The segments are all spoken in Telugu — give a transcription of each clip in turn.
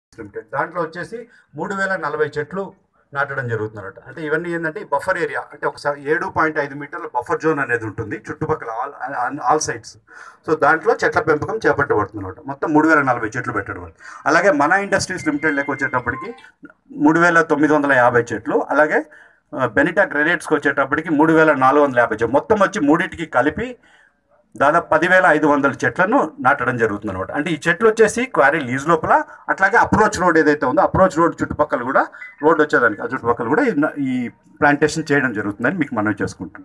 లిమిటెడ్ దాంట్లో వచ్చేసి మూడు వేల నలభై చెట్లు నాటడం జరుగుతుందన్నమాట అంటే ఇవన్నీ ఏంటంటే బఫర్ ఏరియా అంటే ఒకసారి ఏడు పాయింట్ ఐదు మీటర్ల బఫర్ జోన్ అనేది ఉంటుంది చుట్టుపక్కల ఆల్ ఆల్ సైడ్స్ సో దాంట్లో చెట్ల పెంపకం చేపట్టబడుతుంది అనమాట మొత్తం మూడు వేల నలభై చెట్లు పెట్టడం వల్ల. అలాగే మన ఇండస్ట్రీస్ లిమిటెడ్ లెక్క వచ్చేటప్పటికి మూడు వేల తొమ్మిది వందల యాభై చెట్లు అలాగే ఆ, బెనిటా గ్రెనేట్స్కి వచ్చేటప్పటికి మూడు వేల నాలుగు వందల యాభై చెట్లు మొత్తం వచ్చి మూడింటికి కలిపి దాదాపు పదివేల ఐదు వందల చెట్లను నాటడం జరుగుతుంది అనమాట అంటే ఈ చెట్లు వచ్చేసి క్వారీ లీజ్ లోపల అట్లాగే అప్రోచ్ రోడ్ ఏదైతే ఉందో అప్రోచ్ రోడ్ చుట్టుపక్కల కూడా రోడ్ వచ్చేదానికి ఆ చుట్టుపక్కల కూడా ఈ న- ఈ ప్లాంటేషన్ చేయడం జరుగుతుందని మీకు మనవి చేసుకుంటున్నాను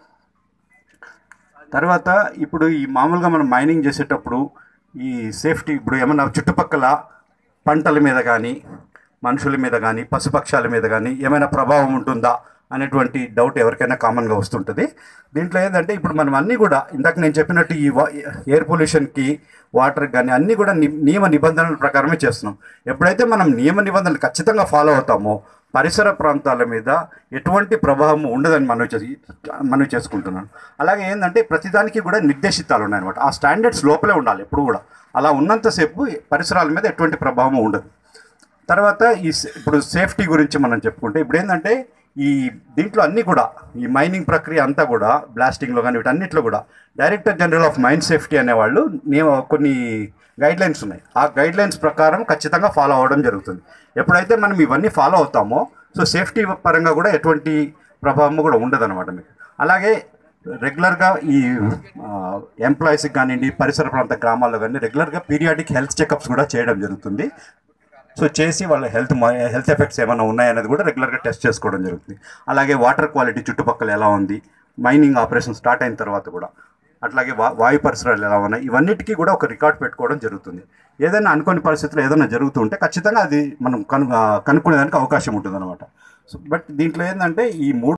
తర్వాత ఇప్పుడు ఈ మామూలుగా మనం మైనింగ్ చేసేటప్పుడు ఈ సేఫ్టీ ఇప్పుడు ఏమన్నా చుట్టుపక్కల పంటల మీద కానీ మనుషుల మీద కానీ పశుపక్షాల మీద కానీ ఏమైనా ప్రభావం ఉంటుందా అనేటువంటి డౌట్ ఎవరికైనా కామన్గా వస్తుంటుంది దీంట్లో ఏంటంటే ఇప్పుడు మనం అన్నీ కూడా ఇందాక నేను చెప్పినట్టు ఈ ఎయిర్ పొల్యూషన్కి వాటర్ కానీ అన్నీ కూడా ని- నియమ నిబంధనల ప్రకారమే చేస్తున్నాం ఎప్పుడైతే మనం నియమ నిబంధనలు ఖచ్చితంగా ఫాలో అవుతామో పరిసర ప్రాంతాల మీద ఎటువంటి ప్రభావం ఉండదని మనం చేసి మనం చేసుకుంటున్నాను అలాగే ఏంటంటే ప్రతిదానికి కూడా నిర్దేశితాలు ఉన్నాయన్నమాట ఆ స్టాండర్డ్స్ లోపలే ఉండాలి ఎప్పుడు కూడా అలా ఉన్నంతసేపు పరిసరాల మీద ఎటువంటి ప్రభావం ఉండదు తర్వాత ఈ సే- ఇప్పుడు సేఫ్టీ గురించి మనం చెప్పుకుంటే ఇప్పుడు ఏంటంటే ఈ దీంట్లో అన్నీ కూడా ఈ మైనింగ్ ప్రక్రియ అంతా కూడా బ్లాస్టింగ్లో కానీ వీటన్నిటిలో కూడా director general of mine safety అనేవాళ్ళు నియమ కొన్ని గైడ్ లైన్స్ ఉన్నాయి ఆ గైడ్ లైన్స్ ప్రకారం ఖచ్చితంగా ఫాలో అవ్వడం జరుగుతుంది ఎప్పుడైతే మనం ఇవన్నీ ఫాలో అవుతామో సో సేఫ్టీ పరంగా కూడా ఎటువంటి ప్రభావం కూడా ఉండదన్నమాట మీకు అలాగే రెగ్యులర్గా ఈ ఎంప్లాయీస్కి కానివ్వండి పరిసర ప్రాంత గ్రామాల్లో కానీ రెగ్యులర్గా పీరియాడిక్ హెల్త్ చెకప్స్ కూడా చేయడం జరుగుతుంది సో చేసి వాళ్ళ హెల్త్ హెల్త్ ఎఫెక్ట్స్ ఏమైనా ఉన్నాయనేది కూడా రెగ్యులర్గా టెస్ట్ చేసుకోవడం జరుగుతుంది అలాగే వాటర్ క్వాలిటీ చుట్టుపక్కల ఎలా ఉంది మైనింగ్ ఆపరేషన్ స్టార్ట్ అయిన తర్వాత కూడా అట్లాగే వా వాయు పరిసరాలు ఎలా ఉన్నాయి ఇవన్నిటికీ కూడా ఒక రికార్డ్ పెట్టుకోవడం జరుగుతుంది ఏదైనా అనుకోని పరిస్థితుల్లో ఏదైనా జరుగుతూ ఉంటే ఖచ్చితంగా అది మనం కను కనుక్కునేదానికి అవకాశం ఉంటుంది అనమాట సో బట్ దీంట్లో ఏంటంటే ఈ మూడు